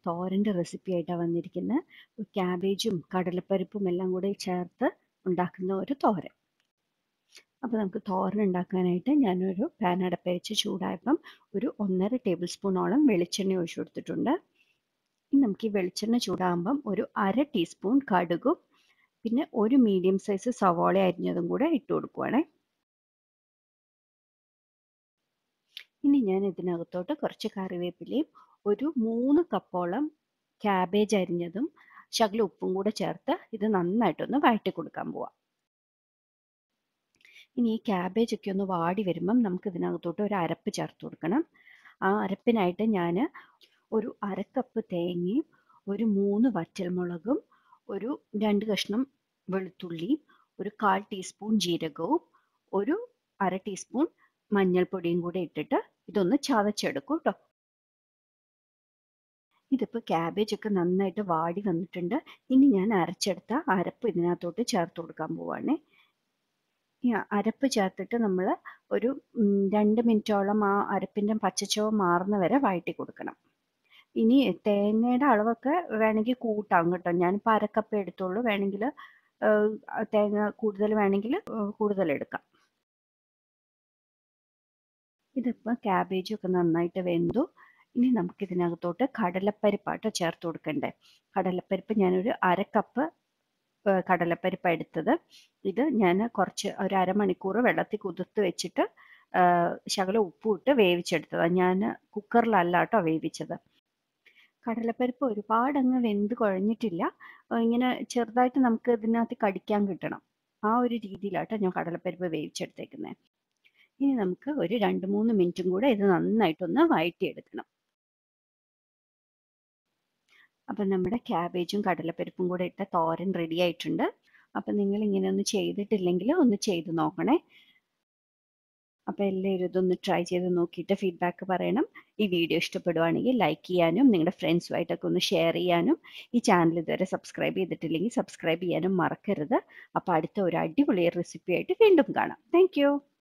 തോരൻ്റെ recipe ആയിട്ടാണ് വന്നിരിക്കുന്നത് ക്യാബേജും കടലപ്പരിപ്പും എല്ലാം കൂടെ ചേർത്ത് ഉണ്ടാക്കുന്ന ഒരു തോരൻ അപ്പോൾ നമുക്ക് തോരൻ ഉണ്ടാക്കാനായിട്ട് ഞാനൊരു പാൻ അടപ്പ് വെച്ച് ചൂടായപ്പം ഒരു ഒന്നര ടേബിൾ സ്പൂണോളം വെളിച്ചെണ്ണ ഒഴിച്ചു കൊടുത്തിട്ടുണ്ട് ഇനി നമുക്ക് ഈ വെളിച്ചെണ്ണ ചൂടാകുമ്പം ഒരു അര ടീസ്പൂൺ കടുകും പിന്നെ ഒരു മീഡിയം സൈസ് സവാള അരിഞ്ഞതും കൂടെ ഇട്ട് കൊടുക്കുവാണേ ഇനി ഞാൻ ഇതിനകത്തോട്ട് കുറച്ച് കറിവേപ്പിലയും ഒരു മൂന്ന് കപ്പോളം ക്യാബേജ് അരിഞ്ഞതും ശകല ഉപ്പും കൂടെ ചേർത്ത് ഇത് നന്നായിട്ടൊന്ന് വഴറ്റി കൊടുക്കാൻ പോവാം ഇനി ഈ ക്യാബേജ് ഒക്കെ ഒന്ന് വാടി വരുമ്പം നമുക്ക് ഇതിനകത്തോട്ട് ഒരു അരപ്പ് ചേർത്ത് കൊടുക്കണം ആ അരപ്പിനായിട്ട് ഞാൻ ഒരു അരക്കപ്പ് തേങ്ങയും ഒരു മൂന്ന് വറ്റൽമുളകും ഒരു രണ്ട് കഷ്ണം വെളുത്തുള്ളിയും ഒരു കാൽ ടീസ്പൂൺ ജീരകവും ഒരു അര ടീസ്പൂൺ മഞ്ഞൾപ്പൊടിയും കൂടെ ഇട്ടിട്ട് ഇതൊന്ന് ചതച്ചെടുക്കും കേട്ടോ ഇതിപ്പോൾ ക്യാബേജ് ഒക്കെ നന്നായിട്ട് വാടി വന്നിട്ടുണ്ട് ഇനി ഞാൻ അരച്ചെടുത്ത അരപ്പ് ഇതിനകത്തോട്ട് ചേർത്ത് കൊടുക്കാൻ പോവാണേ ഈ അരപ്പ് ചേർത്തിട്ട് നമ്മൾ ഒരു രണ്ട് മിനിറ്റോളം ആ അരപ്പിൻ്റെ പച്ചച്ചവ മാറുന്ന വരെ വഴറ്റി കൊടുക്കണം ഇനി തേങ്ങയുടെ അളവൊക്കെ വേണമെങ്കിൽ കൂട്ടാം കേട്ടോ ഞാനിപ്പോൾ അരക്കപ്പ് എടുത്തോളൂ വേണമെങ്കിൽ തേങ്ങ കൂടുതൽ വേണമെങ്കിൽ കൂടുതൽ എടുക്കാം ഇതിപ്പോൾ ക്യാബേജും ഒക്കെ നന്നായിട്ട് വെന്തു ഇനി നമുക്ക് ഇതിനകത്തോട്ട് കടലപ്പരിപ്പാട്ടോ ചേർത്ത് കൊടുക്കണ്ടേ കടലപ്പരിപ്പ് ഞാനൊരു അര കപ്പ് കടലപ്പരിപ്പ് എടുത്തത് ഇത് ഞാൻ കുറച്ച് ഒരു അരമണിക്കൂർ വെള്ളത്തിൽ കുതിർത്ത് വെച്ചിട്ട് ശകലം ഉപ്പും ഇട്ട് വേവിച്ചെടുത്തതാണ് ഞാൻ കുക്കറിലല്ല കേട്ടോ വേവിച്ചത് കടലപ്പരിപ്പ് ഒരുപാട് അങ്ങ് വെന്ത് കുഴഞ്ഞിട്ടില്ല ഇങ്ങനെ ചെറുതായിട്ട് നമുക്ക് ഇതിനകത്ത് കടിക്കാൻ കിട്ടണം ആ ഒരു രീതിയിലാട്ടോ ഞാൻ കടലപ്പരിപ്പ് വേവിച്ചെടുത്തേക്കുന്നത് ഇനി നമുക്ക് ഒരു രണ്ട് മൂന്ന് മിനിറ്റും കൂടെ ഇത് നന്നായിട്ടൊന്ന് വഴറ്റിയെടുക്കണം അപ്പം നമ്മുടെ ക്യാബേജും കടലപ്പരിപ്പും കൂടെ ഇട്ട തോരൻ റെഡി ആയിട്ടുണ്ട് അപ്പം നിങ്ങൾ ഇങ്ങനെ ഒന്ന് ചെയ്തിട്ടില്ലെങ്കിൽ ഒന്ന് ചെയ്ത് നോക്കണേ അപ്പോൾ എല്ലാവരും ഇതൊന്ന് ട്രൈ ചെയ്ത് നോക്കിയിട്ട് ഫീഡ്ബാക്ക് പറയണം ഈ വീഡിയോ ഇഷ്ടപ്പെടുവാണെങ്കിൽ ലൈക്ക് ചെയ്യാനും നിങ്ങളുടെ ഫ്രണ്ട്സുമായിട്ടൊക്കെ ഒന്ന് ഷെയർ ചെയ്യാനും ഈ ചാനൽ ഇതുവരെ സബ്സ്ക്രൈബ് ചെയ്തിട്ടില്ലെങ്കിൽ സബ്സ്ക്രൈബ് ചെയ്യാനും മറക്കരുത് അപ്പോൾ അടുത്ത ഒരു അടിപൊളി റെസിപ്പി ആയിട്ട് വീണ്ടും കാണാം താങ്ക്